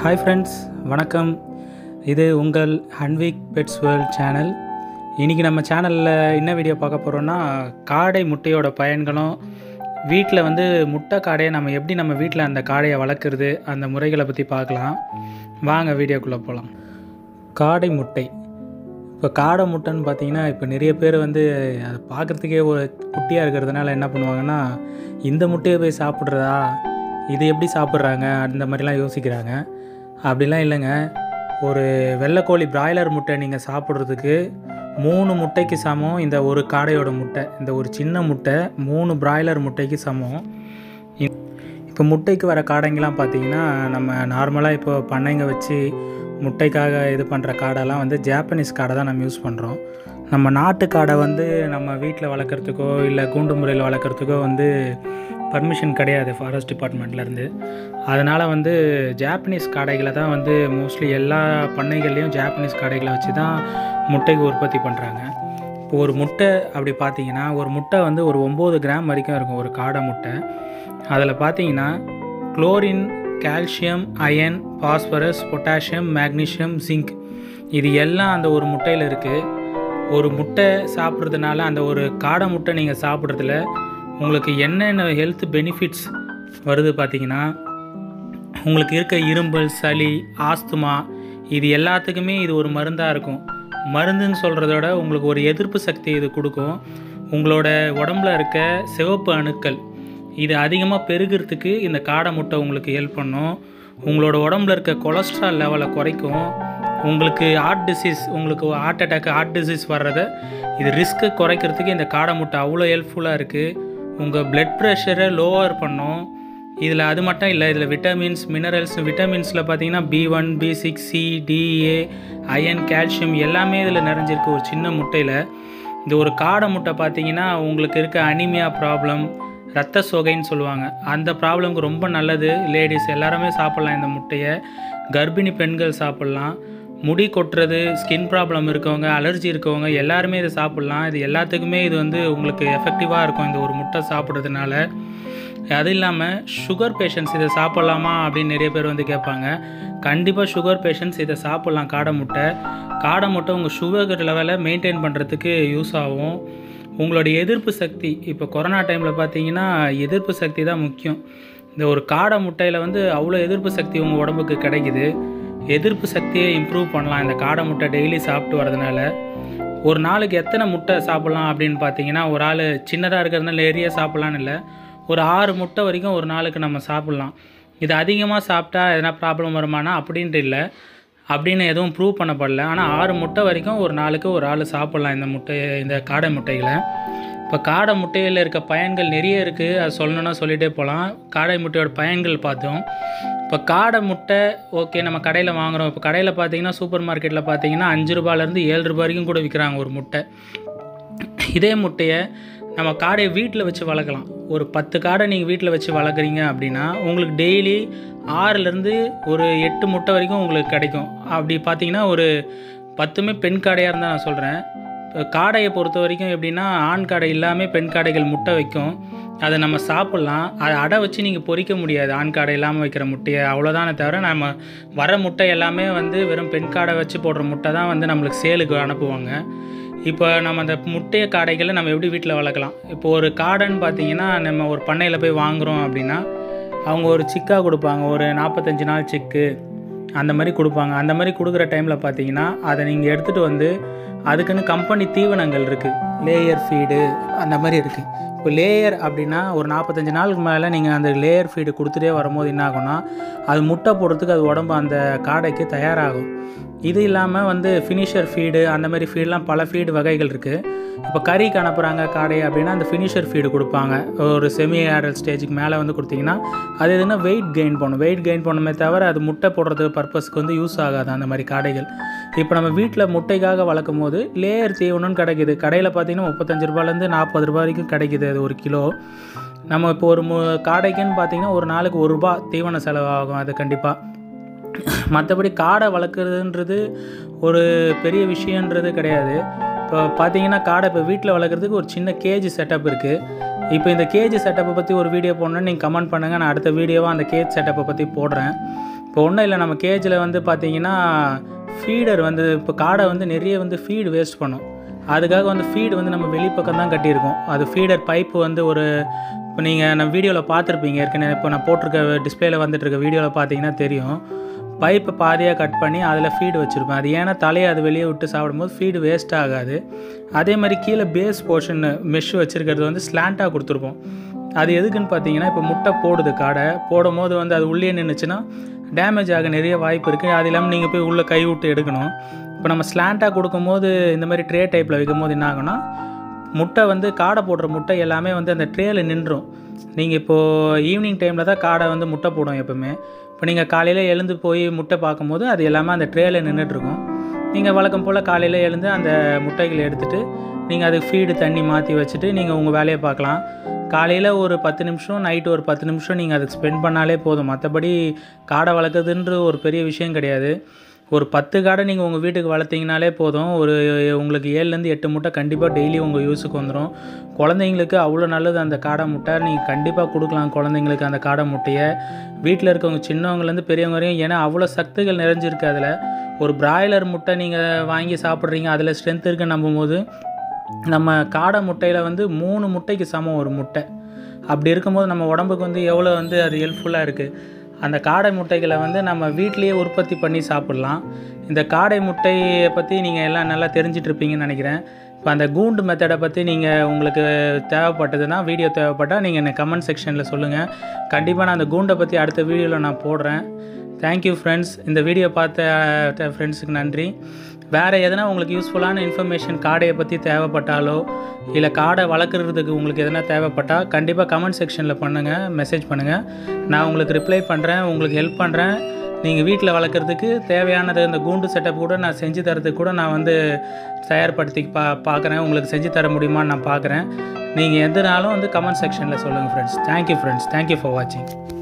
hi friends வணக்கம் இது உங்கள் ஹன்விக் பெட்ஸ் வேர்ல்ட் சேனல் இன்றைக்கி நம்ம சேனலில் என்ன வீடியோ பார்க்க போகிறோன்னா காடை முட்டையோட பயன்களும் வீட்டில் வந்து முட்டை காடையை நம்ம எப்படி நம்ம வீட்டில் அந்த காடையை வளர்க்குறது அந்த முறைகளை பற்றி பார்க்கலாம் வாங்க வீடியோக்குள்ளே போகலாம் காடை முட்டை இப்போ காடை முட்டைன்னு பார்த்தீங்கன்னா இப்போ நிறைய பேர் வந்து அதை பார்க்குறதுக்கே ஒரு குட்டியாக இருக்கிறதுனால என்ன பண்ணுவாங்கன்னா இந்த முட்டையை போய் சாப்பிட்றதா இது எப்படி சாப்பிட்றாங்க அந்த மாதிரிலாம் யோசிக்கிறாங்க அப்படிலாம் இல்லைங்க ஒரு வெள்ளைக்கோழி பிராய்லர் முட்டை நீங்கள் சாப்பிட்றதுக்கு மூணு முட்டைக்கு சமம் இந்த ஒரு காடையோட முட்டை இந்த ஒரு சின்ன முட்டை மூணு பிராய்லர் முட்டைக்கு சமம் இப்போ முட்டைக்கு வர காடைங்கெலாம் பார்த்தீங்கன்னா நம்ம நார்மலாக இப்போ பண்ணைங்க வச்சு முட்டைக்காக இது பண்ணுற காடெல்லாம் வந்து ஜாப்பனீஸ் காடை தான் நம்ம யூஸ் பண்ணுறோம் நம்ம நாட்டு காடை வந்து நம்ம வீட்டில் வளர்க்குறதுக்கோ இல்லை கூண்டு முறையில் வளர்க்குறதுக்கோ வந்து பர்மிஷன் கிடையாது ஃபாரஸ்ட் டிபார்ட்மெண்ட்லேருந்து அதனால் வந்து ஜாப்பனீஸ் காடைகளை தான் வந்து மோஸ்ட்லி எல்லா பண்ணைகள்லேயும் ஜாப்பனீஸ் காடைகளை வச்சு தான் முட்டைக்கு உற்பத்தி பண்ணுறாங்க இப்போ ஒரு முட்டை அப்படி பார்த்தீங்கன்னா ஒரு முட்டை வந்து ஒரு ஒம்பது கிராம் வரைக்கும் இருக்கும் ஒரு காடை முட்டை அதில் பார்த்தீங்கன்னா chlorine calcium iron phosphorus potassium magnesium zinc இது எல்லாம் அந்த ஒரு முட்டையில் இருக்குது ஒரு முட்டை சாப்பிட்றதுனால அந்த ஒரு காடை முட்டை நீங்கள் சாப்பிட்றதுல உங்களுக்கு என்னென்ன ஹெல்த் பெனிஃபிட்ஸ் வருது பார்த்தீங்கன்னா உங்களுக்கு இருக்க இரும்பல் சளி ஆஸ்துமா இது எல்லாத்துக்குமே இது ஒரு மருந்தாக இருக்கும் மருந்துன்னு சொல்கிறத விட உங்களுக்கு ஒரு எதிர்ப்பு சக்தி இது கொடுக்கும் உங்களோட உடம்புல இருக்க சிவப்பு அணுக்கள் இது அதிகமாக பெருகிறதுக்கு இந்த காடை முட்டை உங்களுக்கு ஹெல்ப் பண்ணும் உங்களோட உடம்புல இருக்க கொலஸ்ட்ரால் லெவலை குறைக்கும் உங்களுக்கு ஹார்ட் டிசீஸ் உங்களுக்கு ஹார்ட் அட்டாக் ஹார்ட் டிசீஸ் வர்றதை இது ரிஸ்க்கை குறைக்கிறதுக்கு இந்த காடை முட்டை அவ்வளோ ஹெல்ப்ஃபுல்லாக இருக்குது உங்கள் பிளட் ப்ரெஷரை லோவர் பண்ணும் இதில் அது மட்டும் இல்லை இதில் விட்டமின்ஸ் மினரல்ஸ் விட்டமின்ஸில் பார்த்தீங்கன்னா B one B six C D A iron calcium எல்லாமே இதில் நிறைஞ்சிருக்கு ஒரு சின்ன முட்டையில் இந்த ஒரு காடை முட்டை பார்த்தீங்கன்னா உங்களுக்கு இருக்க அனிமியா ப்ராப்ளம் ரத்த சோகைன்னு சொல்லுவாங்க அந்த ப்ராப்ளம்க்கு ரொம்ப நல்லது லேடிஸ் எல்லாருமே சாப்பிட்லாம் இந்த முட்டையை கர்ப்பிணி பெண்கள் சாப்பிட்லாம் முடி கொட்டுறது ஸ்கின் ப்ராப்ளம் இருக்கவங்க அலர்ஜி இருக்கவங்க எல்லாருமே இதை சாப்பிட்லாம் இது எல்லாத்துக்குமே இது வந்து உங்களுக்கு எஃபெக்டிவாக இருக்கும் இந்த ஒரு முட்டை சாப்பிட்றதுனால அது இல்லாமல் சுகர் பேஷண்ட்ஸ் இதை சாப்பிட்லாமா அப்படின்னு நிறைய பேர் வந்து கேட்பாங்க கண்டிப்பாக சுகர் பேஷண்ட்ஸ் இதை சாப்பிட்லாம் காடை முட்டை காடை முட்டை உங்கள் சுகர் லெவலை மெயின்டைன் பண்ணுறதுக்கு யூஸ் ஆகும் உங்களுடைய எதிர்ப்பு சக்தி இப்போ கொரோனா டைமில் பார்த்தீங்கன்னா எதிர்ப்பு சக்தி தான் முக்கியம் இந்த ஒரு காடை முட்டையில் வந்து அவ்வளோ எதிர்ப்பு சக்தி உங்கள் உடம்புக்கு கிடைக்குது எதிர்ப்பு சக்தியை இம்ப்ரூவ் பண்ணலாம் இந்த காடை முட்டை டெய்லி சாப்பிட்டு வரதுனால ஒரு நாளுக்கு எத்தனை முட்டை சாப்பிட்லாம் அப்படின்னு பார்த்தீங்கன்னா ஒரு ஆள் சின்னதாக இருக்கிறதுனால நிறைய சாப்பிட்லான்னு இல்லை ஒரு ஆறு முட்டை வரைக்கும் ஒரு நாளுக்கு நம்ம சாப்பிட்லாம் இது அதிகமாக சாப்பிட்டா எதனா ப்ராப்ளம் வருமானா அப்படின்ட்டு இல்லை அப்படின்னு எதுவும் ப்ரூவ் பண்ணப்படல ஆனால் ஆறு முட்டை வரைக்கும் ஒரு நாளுக்கு ஒரு ஆள் சாப்பிட்லாம் இந்த முட்டை இந்த காடை முட்டைகளை இப்போ காடை முட்டையில் இருக்க பயன்கள் நிறைய இருக்குது அது சொல்லணுன்னா சொல்லிகிட்டே போகலாம் காடை முட்டையோட பயன்கள் பார்த்தோம் இப்போ காடை முட்டை ஓகே நம்ம கடையில் வாங்குகிறோம் இப்போ கடையில் பார்த்தீங்கன்னா சூப்பர் மார்க்கெட்டில் பார்த்தீங்கன்னா அஞ்சு ரூபாயிலேருந்து ஏழு ரூபாய் வரைக்கும் கூட விற்கிறாங்க ஒரு முட்டை இதே முட்டையை நம்ம காடையை வீட்டில் வச்சு வளர்க்கலாம் ஒரு பத்து காடை நீங்கள் வீட்டில் வச்சு வளர்க்குறீங்க அப்படின்னா உங்களுக்கு டெய்லி ஆறுலேருந்து ஒரு எட்டு முட்டை வரைக்கும் உங்களுக்கு கிடைக்கும் அப்படி பார்த்தீங்கன்னா ஒரு பத்துமே பெண் காடையாக இருந்தால் நான் சொல்கிறேன் இப்போ காடையை பொறுத்த வரைக்கும் எப்படின்னா ஆண் காடை இல்லாமல் பெண் காடைகள் முட்டை வைக்கும் அதை நம்ம சாப்பிட்லாம் அதை அடை வச்சு நீங்கள் பொறிக்க முடியாது ஆண் காடை இல்லாமல் வைக்கிற முட்டையை அவ்வளோதானே தவிர நம்ம வர முட்டை எல்லாமே வந்து வெறும் பெண் காடை வச்சு போடுற முட்டை தான் வந்து நம்மளுக்கு சேலுக்கு அனுப்புவாங்க இப்போ நம்ம அந்த முட்டைய காடைகளை நம்ம எப்படி வீட்டில் வளர்க்கலாம் இப்போ ஒரு காடைன்னு பார்த்தீங்கன்னா நம்ம ஒரு பண்ணையில் போய் வாங்குகிறோம் அப்படின்னா அவங்க ஒரு சிக்காக கொடுப்பாங்க ஒரு நாற்பத்தஞ்சு நாள் சிக்கு அந்த மாதிரி கொடுப்பாங்க அந்த மாதிரி கொடுக்குற டைமில் பார்த்தீங்கன்னா அதை நீங்கள் எடுத்துகிட்டு வந்து அதுக்குன்னு கம்பெனி தீவனங்கள் இருக்குது லேயர் ஃபீடு அந்த மாதிரி இருக்குது இப்போ லேயர் அப்படின்னா ஒரு நாற்பத்தஞ்சு நாளுக்கு மேலே நீங்கள் அந்த லேயர் ஃபீடு கொடுத்துட்டே வரும்போது என்ன ஆகும்னா அது முட்டை போடுறதுக்கு அது உடம்பு அந்த காடைக்கு தயாராகும் இது இல்லாமல் வந்து ஃபினிஷர் ஃபீடு அந்த மாதிரி ஃபீடெலாம் பல ஃபீடு வகைகள் இருக்குது இப்போ கறிக்கு அனுப்புகிறாங்க காடை அப்படின்னா அந்த ஃபினிஷர் ஃபீடு கொடுப்பாங்க ஒரு செமி ஆடல் ஸ்டேஜுக்கு மேலே வந்து கொடுத்தீங்கன்னா அது எதுனா வெயிட் கெயின் பண்ணும் வெயிட் கெயின் பண்ணுமே தவிர அது முட்டை போடுறது பர்பஸ்க்கு வந்து யூஸ் ஆகாது அந்த மாதிரி காடைகள் இப்போ நம்ம வீட்டில் முட்டைக்காக வளர்க்கும் போது லேயர் தீவனம்னு கிடைக்குது கடையில் பார்த்தீங்கன்னா முப்பத்தஞ்சு ரூபாயிலேருந்து நாற்பது ரூபாய் வரைக்கும் கிடைக்குது அது ஒரு கிலோ நம்ம இப்போ ஒரு மு காடைக்குன்னு பார்த்தீங்கன்னா ஒரு நாளுக்கு ஒரு ரூபா தீவன செலவாகும் அது கண்டிப்பாக மற்றபடி காடை வளர்க்குறதுன்றது ஒரு பெரிய விஷயன்றது கிடையாது இப்போ பார்த்தீங்கன்னா காடை இப்போ வீட்டில் வளர்க்குறதுக்கு ஒரு சின்ன கேஜ் செட்டப் இருக்குது இப்போ இந்த கேஜ் செட்டப்பை பற்றி ஒரு வீடியோ போடணுன்னு நீங்கள் கமெண்ட் பண்ணுங்கள் நான் அடுத்த வீடியோவாக அந்த கேஜ் செட்டப்பை பற்றி போடுறேன் இப்போ ஒன்றும் இல்லை நம்ம கேஜில் வந்து பார்த்தீங்கன்னா ஃபீடர் வந்து இப்போ காடை வந்து நிறைய வந்து ஃபீடு வேஸ்ட் பண்ணும் அதுக்காக வந்து ஃபீடு வந்து நம்ம வெளிப்பக்கம் தான் கட்டியிருக்கோம் அது ஃபீடர் பைப்பு வந்து ஒரு இப்போ நீங்கள் நம்ம வீடியோவில் பார்த்துருப்பீங்க ஏற்கனவே இப்போ நான் போட்டிருக்க டிஸ்பிளேல வந்துட்டு இருக்க வீடியோவில் பார்த்தீங்கன்னா தெரியும் பைப்பை பாதியாக கட் பண்ணி அதில் ஃபீடு வச்சுருப்பேன் அது ஏன்னா தலையை அது வெளியே விட்டு சாப்பிடும்போது ஃபீடு வேஸ்ட் ஆகாது அதே மாதிரி கீழே பேஸ் போர்ஷன் மெஷ் வச்சுருக்கிறது வந்து ஸ்லாண்டாக கொடுத்துருப்போம் அது எதுக்குன்னு பார்த்தீங்கன்னா இப்போ முட்டை போடுது காடை போடும் போது வந்து அது உள்ளே நின்றுச்சுன்னா டேமேஜ் ஆக நிறைய வாய்ப்பு இருக்குது அது இல்லாமல் நீங்கள் போய் உள்ளே கை விட்டு எடுக்கணும் இப்போ நம்ம ஸ்லாண்டாக கொடுக்கும்போது இந்த மாதிரி ட்ரே டைப்பில் வைக்கும்போது என்ன ஆகும்னா முட்டை வந்து காடை போடுற முட்டை எல்லாமே வந்து அந்த ட்ரேயில் நின்றும் நீங்கள் இப்போது ஈவினிங் டைமில் தான் காடை வந்து முட்டை போடும் எப்போவுமே இப்போ நீங்கள் காலையில் எழுந்து போய் முட்டை பார்க்கும்போது அது எல்லாமே அந்த ட்ரேயில் நின்றுட்டுருக்கும் நீங்கள் வழக்கம் போல் காலையில் எழுந்து அந்த முட்டைகளை எடுத்துகிட்டு நீங்கள் அதுக்கு ஃபீடு தண்ணி மாற்றி வச்சுட்டு நீங்கள் உங்கள் வேலையை பார்க்கலாம் காலையில் ஒரு பத்து நிமிஷம் நைட்டு ஒரு பத்து நிமிஷம் நீங்கள் அதுக்கு ஸ்பெண்ட் பண்ணாலே போதும் மற்றபடி காடை வளர்க்குறதுன்ற ஒரு பெரிய விஷயம் கிடையாது ஒரு பத்து காடை நீங்கள் உங்கள் வீட்டுக்கு வளர்த்தீங்கனாலே போதும் ஒரு உங்களுக்கு ஏழுலேருந்து எட்டு முட்டை கண்டிப்பாக டெய்லி உங்கள் யூஸுக்கு வந்துடும் குழந்தைங்களுக்கு அவ்வளோ நல்லது அந்த காடை முட்டை நீங்கள் கண்டிப்பாக கொடுக்கலாம் குழந்தைங்களுக்கு அந்த காடை முட்டையை வீட்டில் இருக்கவங்க சின்னவங்கலேருந்து பெரியவங்க வரையும் ஏன்னா அவ்வளோ சக்திகள் நிறைஞ்சிருக்கு அதில் ஒரு பிராய்லர் முட்டை நீங்கள் வாங்கி சாப்பிட்றீங்க அதில் ஸ்ட்ரென்த் இருக்குன்னு நம்பும்போது நம்ம காடை முட்டையில் வந்து மூணு முட்டைக்கு சமம் ஒரு முட்டை அப்படி இருக்கும்போது நம்ம உடம்புக்கு வந்து எவ்வளோ வந்து அது ஹெல்ப்ஃபுல்லாக இருக்குது அந்த காடை முட்டைகளை வந்து நம்ம வீட்டிலேயே உற்பத்தி பண்ணி சாப்பிட்லாம் இந்த காடை முட்டையை பற்றி நீங்கள் எல்லாம் நல்லா தெரிஞ்சிட்டு இருப்பீங்கன்னு நினைக்கிறேன் இப்போ அந்த கூண்டு மெத்தடை பற்றி நீங்கள் உங்களுக்கு தேவைப்பட்டதுன்னா வீடியோ தேவைப்பட்டால் நீங்கள் எனக்கு கமெண்ட் செக்ஷனில் சொல்லுங்கள் கண்டிப்பாக நான் அந்த கூண்டை பற்றி அடுத்த வீடியோவில் நான் போடுறேன் தேங்க்யூ ஃப்ரெண்ட்ஸ் இந்த வீடியோ பார்த்த ஃப்ரெண்ட்ஸுக்கு நன்றி வேறு எதனா உங்களுக்கு யூஸ்ஃபுல்லான இன்ஃபர்மேஷன் காடையை பற்றி தேவைப்பட்டாலோ இல்லை காடை வளர்க்குறதுக்கு உங்களுக்கு எதனா தேவைப்பட்டால் கண்டிப்பாக கமெண்ட் செக்ஷனில் பண்ணுங்கள் மெசேஜ் பண்ணுங்கள் நான் உங்களுக்கு ரிப்ளை பண்ணுறேன் உங்களுக்கு ஹெல்ப் பண்ணுறேன் நீங்கள் வீட்டில் வளர்க்குறதுக்கு தேவையானது இந்த கூண்டு செட்டப் கூட நான் செஞ்சு தரதுக்கு கூட நான் வந்து தயார்படுத்தி பா பார்க்குறேன் உங்களுக்கு செஞ்சு தர முடியுமான்னு நான் பார்க்குறேன் நீங்கள் எதுனாலும் வந்து கமெண்ட் செக்ஷனில் சொல்லுங்கள் friends thank you friends thank you for வாட்சிங்